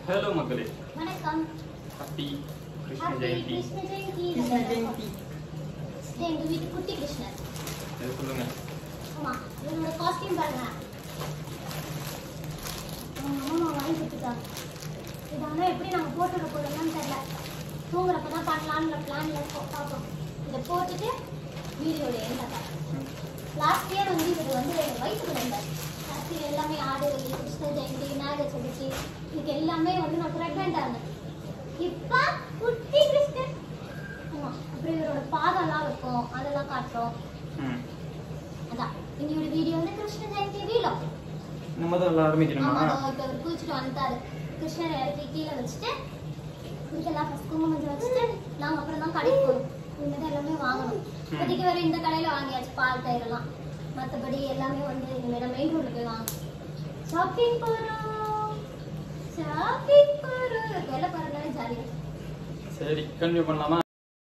Hello மக்களே வணக்கம் happy Krishna happy Jayanti Krishna Jayanti Krishna Jayanti இது எங்க வீட்டு குட்டி கிருஷ்ணர் அது சொல்லுங்க ஆமா இவனோட காஸ்டியூம் பாருங்க அவங்க அம்மா வாங்கி கொடுத்துட்டாங்க இது ஆனால் எப்படி நம்ம போட்டுட போறோம்னு தெரியல தூங்குறப்ப தான் பண்ணலாம்னு பிளான்ல இருக்கோம் பார்ப்போம் இதை போட்டுட்டு வீடியோட எண்டாங்க லாஸ்ட் இயர் வந்து இவர் வந்து வயிற்றுக்கு வந்தார் லாஸ்ட் இயர் எல்லாமே ஆடு கிருஷ்ண ஜெயந்தி விநாயகர் சதுர்த்தி இதுக்கு எல்லாமே வந்து நான் ப்ரெக்னெண்ட் ஆனேன் இப்போ குட்டி கிருஷ்ணன் ஆமா அப்புறம் இவரோட பாதம்லாம் இருக்கும் அதெல்லாம் காட்டுறோம் ம் அதான் இன்னையோட வீடியோ வந்து கிருஷ்ண ஜெயந்தி வீலம் நம்ம தான் ஆரம்பிக்கணுமா ஆமா அதோ இப்ப அவர் குளிச்சுட்டு வந்துட்டாரு கிருஷ்ணரை இறக்கி கீழே வச்சுட்டு இதுக்கெல்லாம் ஃபஸ்ட் குங்குமம் மஞ்சள் வச்சுட்டு நாங்க அப்புறம் தான் கடைக்கு போகணும் இனிமேல் எல்லாமே வாங்கணும் இப்போதைக்கு வர இந்த கடையில வாங்கியாச்சு பால் தயிர் எல்லாம் மற்றபடி எல்லாமே வந்து இனிமேல் மெயின் ரோட்ல போய் வாங்கணும் ஷாப்பிங் போறோம் ஷாப்பிங் போறோம் வெளில போறதுனால ஜாலியாக சரி கண்டினியூ பண்ணலாமா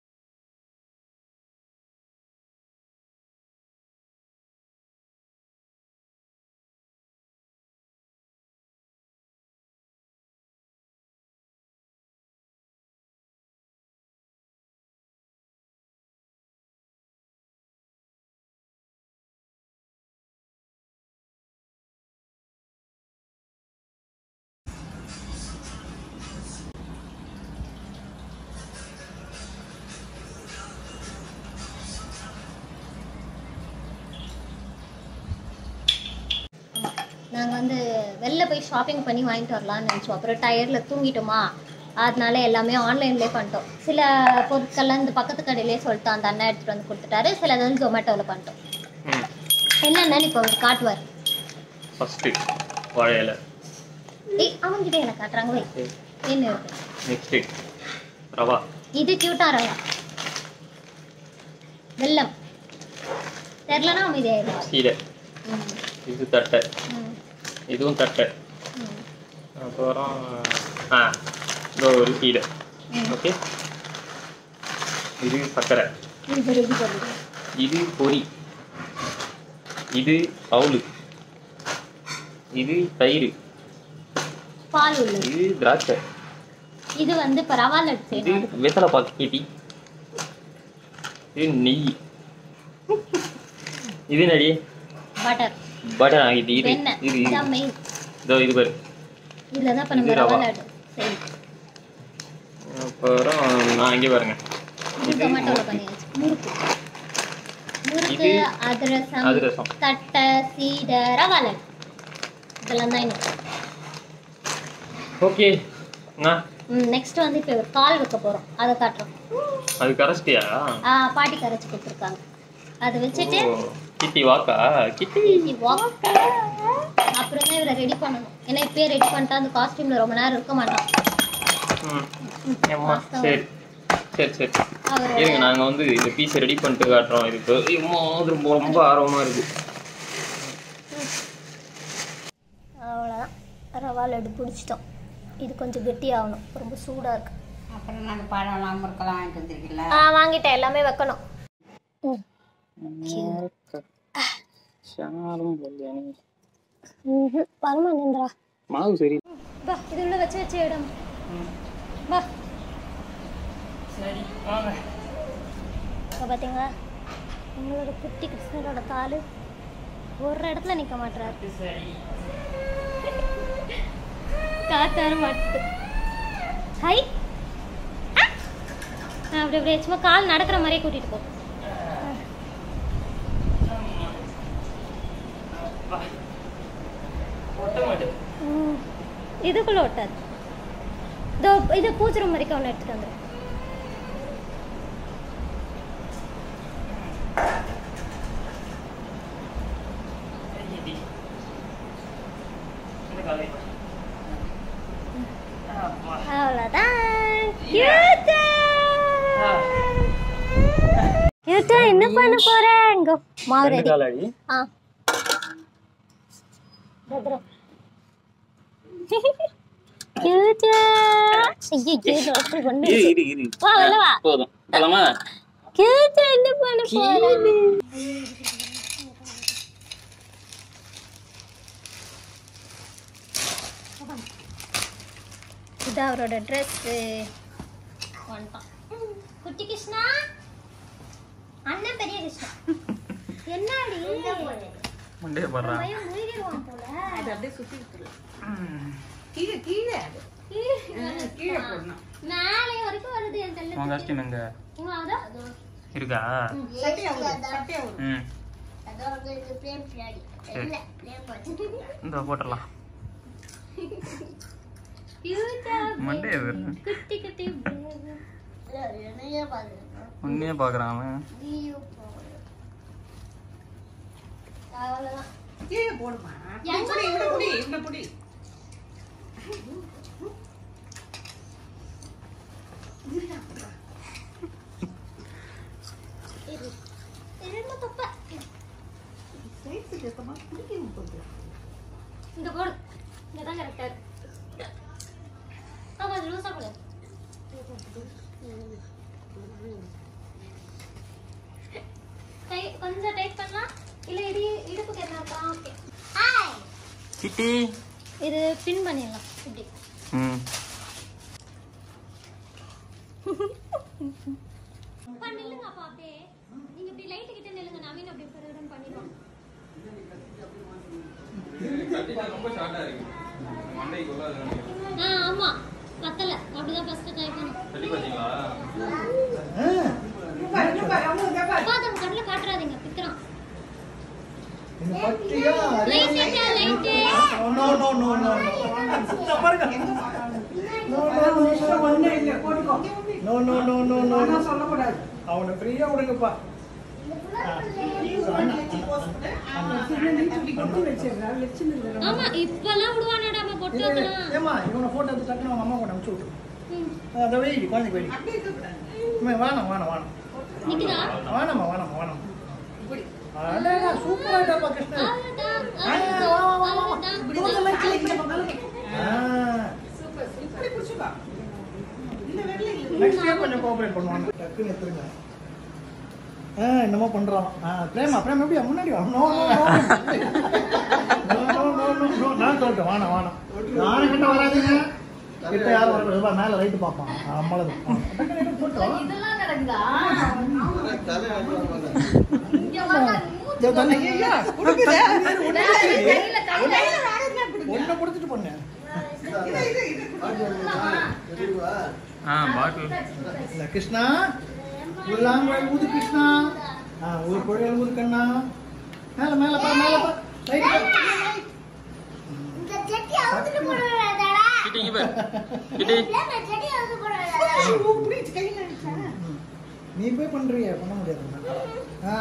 நாங்கள் வந்து வெளில போய் ஷாப்பிங் பண்ணி வாங்கிட்டு வரலாம்னு நினச்சோம் அப்புறம் டயரில் தூங்கிட்டோமா அதனால எல்லாமே ஆன்லைன்லேயே பண்ணிட்டோம் சில பொருட்கள்லாம் இந்த பக்கத்து கடையிலே சொல்லிட்டு அந்த அண்ணன் எடுத்துகிட்டு வந்து கொடுத்துட்டாரு சில வந்து ஜொமேட்டோவில் பண்ணிட்டோம் ம் என்னென்னு இப்போ அவர் காட்டுவார் ஃபஸ்ட்டு வாழை இலை ஏய் அவங்ககிட்ட எனக்கு காட்டுறாங்க வை என்ன இருக்கு நெக்ஸ்ட்டு ரவா இது கியூட்டா ரவா வெல்லம் தெரிலனா அமைதியாயிடும் சீடை ம் இது தட்டை ம் இதுவும் தட்டை ம் அப்புறம் ஆ இதோ ஒரு சீடை ம். ஓகே இது சர்க்கரை இது ரெடி பண்ணுங்க இது பொரி இது அவுளு இது தயிர் பால் உள்ளது இது திராட்சை இது வந்து இப்போ ரவா லட்டு இது செய்யணும் வெத்தலை பாக்கெட்டி இது நெய் இது நடி பட்டர் பட்டர் ஆகிட்டு இது வெண்ணெய் இது இது இதான் மெயின் இதோ இது பாரு இதில் தான் இப்போ நம்ம இது ரவா ரவா. லட்டு சரி அப்புறம் நான் இங்கே பாருங்க இது இது டொமேட்டோவில் பண்ணியாச்சு முறுக்கு முறுக்கு இது அதிரசம் அதிரசம். தட்டை சீடை ரவா லட்டு இதெல்லாம் தான் இன்னும் ஓகே அண்ணா ம் நெக்ஸ்ட் வந்து இப்போ ஒரு கால் வைக்க போகிறோம் அதை காட்டுறோம் அது கரைச்சிட்டியா ஆ பாட்டி கரைச்சி கொடுத்துருக்காங்க அதை வச்சுட்டு ஓ, கிட்டி வாக்கா கிட்டி easy walk. அப்புறம் தான் இவரை ரெடி பண்ணணும் ஏன்னா இப்பயே ரெடி பண்ணிட்டா அந்த காஸ்டியூம்ல ரொம்ப நேரம் இருக்க மாட்டான் ம் ஏம்மா சரி சரி சரி அவரோட இருங்க நாங்கள் வந்து இந்த பீஸை ரெடி பண்ணிட்டு காட்டுறோம் இதுக்கு ஐயோ, அது ரொம்ப ரொம்ப ஆர்வமாக இருக்குது அவ்வளோதான் ரவா லட்டு பிடிச்சிட்டோம் இது கொஞ்சம் கெட்டியாகணும் ரொம்ப சூடாக இருக்கு அப்புறம் நாங்கள் பழம்லாம் முறுக்கெல்லாம் வாங்கிட்டு வந்திருக்கீங்களா ஆ வாங்கிட்டேன் எல்லாமே வைக்கணும் பரமானேந்திரா மாவு சரி வா இது உள்ள வச்சு வச்சு இடம் வா சரி வாங்க இப்போ பார்த்தீங்களா உங்களோட குட்டி கிருஷ்ணரோட காலு ஒரு இடத்துல நிற்க மாட்டாரு சரி காத்தாரு மாட்டு ஹை ஆ! ஆ, அப்படி அப்படியே சும்மா கால் நடக்கிற மாதிரியே கூட்டிட்டு போ ஒட்ட மாட்டேன் ம். இதுக்குள்ள ஒட்டாது இதோ இது பூஜரம் வரைக்கும் ஒன்று எடுத்துட்டு வந்துடும் இந்த காலை அவ்வளோதான் கியூட்டா கியூட்டா என்ன பண்ண போறேன் இங்க மாவு ரெண்டு ரெடி காலாடி ஆ பத்ரம் கியூட்டா ஐயோ கியூட்டா அப்படி பண்ணு இரு இரு இரு வா வெளில வா போதும் போலாமா கியூட்டா என்ன பண்ண போறேன் இது அவரோட ட்ரெஸ்ஸு வந்துட்டான் குட்டி கிருஷ்ணா அண்ணன் பெரிய கிருஷ்ணா என்னடி மண்டே போடுறான் பையன் முழுகிடுவான் போல அது அப்படியே சுத்தி விட்டுருலாம் கீழே கீழே அது ஆ, கீழே போடணும் மேலே வரைக்கும் வருது என் உன் தள்ளு கஷ்டம் எங்க அதான் இருக்கா சட்டையா வரும் சட்டையா வரும் ம் சரி இந்த போட்டுடலாம் மண்டே அது குட்டி குட்டி உன்னையே பார்க்குறான் அவன் அவ்வளோதான் கீழே போடுமா எங்க புடி இவ்வளோ புடி இவ்வளோ புடி இரு ரெண்டு தொப்பை சைஸுக்கு ஏற்ற மாதிரி பிடிக்கணும் கொஞ்சம் இந்த போடு இங்க தான் கரெக்டா இருக்கு ஆமா அது லூசா போடு டை கொஞ்சம் டைட் பண்ணலாம் இல்ல இது இடுப்புக்கு என்ன இருக்கா ஓகே ஹாய் சிட்டி இது பின் பண்ணிடலாம் இப்படி ம் அப்பா நில்லுங்க அப்பா அப்படியே நீங்க இப்படி லைட் கிட்ட நில்லுங்க நவீன் அப்படி பரவடம் பண்ணிடுவான் ரொம்ப ஷார்ட்டா இருக்கு மண்டைக்கு கொள்ளாது ஆ ஆமா பத்தல அப்படிதான் ஃபர்ஸ்ட் ட்ரை பண்ணும் தள்ளி பாத்தீங்களா பாரு, இங்க பாரு, அவங்க இங்க பாரு. அப்பா அதை கண்ணுல காட்டுறாதீங்க பிக்கிறான் என்ன பத்தியா? Light light No, no, no, no, no. சுத்தம் பாருங்க. No, no, no, no. ஒண்ணும் இல்லை, போட்டுக்கோ. No, no, no, no, no, no. அதெல்லாம் சொல்லக்கூடாது. அவனை ஃப்ரீயா விடுங்கப்பா இப்படி கொட்டி வச்சிடுறா, வச்சுன்னு இருக்கிறா. ஆமா இப்பெல்லாம் விடுவானடா நம்ம பொட்டு வைக்கலாம் ஏமா இவனை போட்டோ எடுத்து டக்குனு அவங்க அம்மா கொண்டு அனுப்பிச்சு விட்டுரு ம். அதை வெயிடி குழந்தைக்கு வெயிடி அப்படியே இருக்கக்கூடாது. அம்மா, வேணாம் வேணாம் வேணாம் நிக்குதா வேணாம்மா வேணாம் வேணாம் இப்படி. அடடா சூப்பரா இருப்பா கிருஷ்ணன் அவ்வளவுதான், ஆ, வா, வா, வா, வா. அவ்வளவுதான். இப்படி தான் லைட்ல இந்த பக்கம் வைக்கணும். ஆ சூப்பர், இப்படி பிடிச்சுக்கோ. இந்த வெள்ளை இல்லை. நெக்ஸ்ட் இயர் கொஞ்சம் கோஆபரேட் பண்ணுவாங்க டக்குன்னு எடுத்துருங்க ஆ என்னமோ பண்றோம் ஆ பிரேமா பிரேமா எப்படியா முன்னாடி வா no no no no no no no நான் சொல்லிட்டேன் வாணா வாணா யாரும் கிட்ட வராதீங்க கிட்ட யாரும் வரக்கூடாது வா, மேல ரைட்டு பார்ப்பான் அம்மளது டக்குன்னு எடுத்து போட்டோம் இதெல்லாம் நடக்குதா இதோ தண்ணி. ஐயா, கொடுக்குதே. கையில கையில ஒண்ணை கொடுத்துட்டு பண்ணேன் இது, இது, இது கொடு. ஆ பாட்டில் இல்ல கிருஷ்ணா உள்ளாங்குழல் ஊது கிருஷ்ணா ஆ ஊர் குழல் ஊது கண்ணா மேல மேல பா மேல பா ரைட் இந்த செட்டி அவுத்துட்டு போடுறதாடா கிட்டி இங்க பாரு கிட்டி இந்த செட்டி அவுத்து போடுறதாடா ஐயோ, இப்படி கையில அடிச்சா. நீ போய் பண்றிய பண்ண முடியாது ஆ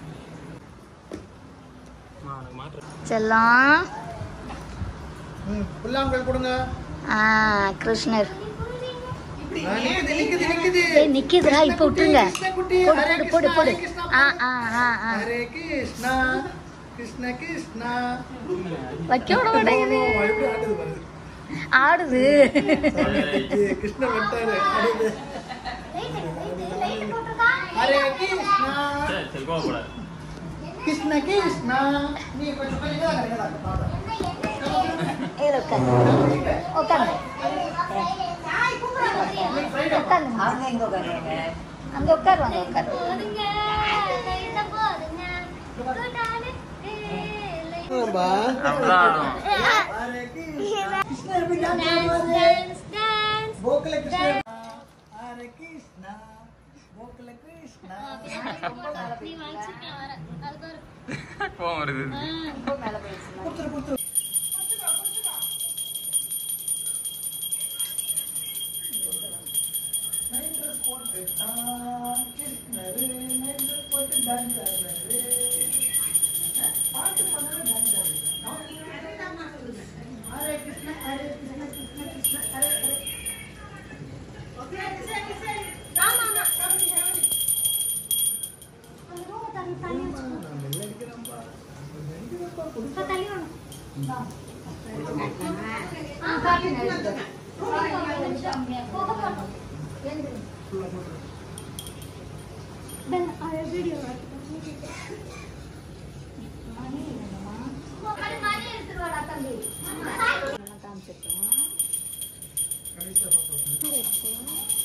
செல்லம் ம் புல்லாங்குழல் கொடுங்க ஆ கிருஷ்ணர் ஆ, நிக்குது நிக்குது நிக்குது ஏய் நிக்குதுடா இப்போ விட்டுருங்க கிருஷ்ண குட்டி போடு ஹரே போடு போடு கிருஷ்ணா, போடு ஹரே கிருஷ்ணா, ஆ ஆ ஆ ஆ ஹரே கிருஷ்ணா கிருஷ்ண கிருஷ்ணா வைக்க விட மாட்டேங்குது ஓ, எப்படி ஆடுது பாருங்க ஆடுது இது கிருஷ்ணர் வந்துட்டாரு ஆடுது லைட் லைட் லைட் போட்டுருக்கா ஹரே கிருஷ்ணா சரி சரி கோவப்படாது கிருஷ்ண கிருஷ்ணா நீ கொஞ்சம் கொஞ்சம் இதா இருங்க, இதா இருங்க, பாப்பா. இதில் உட்காந்து உட்காந்து உட்காந்து அவங்க எங்க உட்காருவாங்க? அங்கே உட்காருவாங்க உட்காரு போதுங்க லைட் போதுங்க கூட்டானே லைட் அப்படிதான் ஆடும் ஹரே கிருஷ்ணா கிருஷ்ணர் எப்படி டான்ஸ் டான்ஸ் ஆடுவாரு டான்ஸ் டான்ஸ் கோகுல கிருஷ்ணர் ஹரே கிருஷ்ணா கோகுல கிருஷ்ணா நீ வாங்கிச்சிருக்கலாம் வர அது பாரு கோவம் வருது கொடுத்துரு கொடுத்துரு நைட் ட்ரெஸ் போட்டுட்டான் கிருஷ்ணரு நைட் ட்ரெஸ் போட்டு டான்ஸ் ஆடுறாரு பாட்டு பண்ணாலும் டான்ஸ் ஆடுறாரு ஹரே கிருஷ்ணா ஹரே கிருஷ்ணா கிருஷ்ண கிருஷ்ண ஹரே ஹரே ஆமா ஆமா அந்த ரூம தண்ணி தண்ணி வச்சுக்கோ நான் வெள்ள அடிக்கிறேன்ப்பா அடிக்கிறேன்ப்பா இப்ப தள்ளி வேணும் ஆ காட்டுங்க போக போறோம் Ben, I have video மணி எடுத்துட்டு வாடா தம்பி கடைசியாக பார்ப்போம்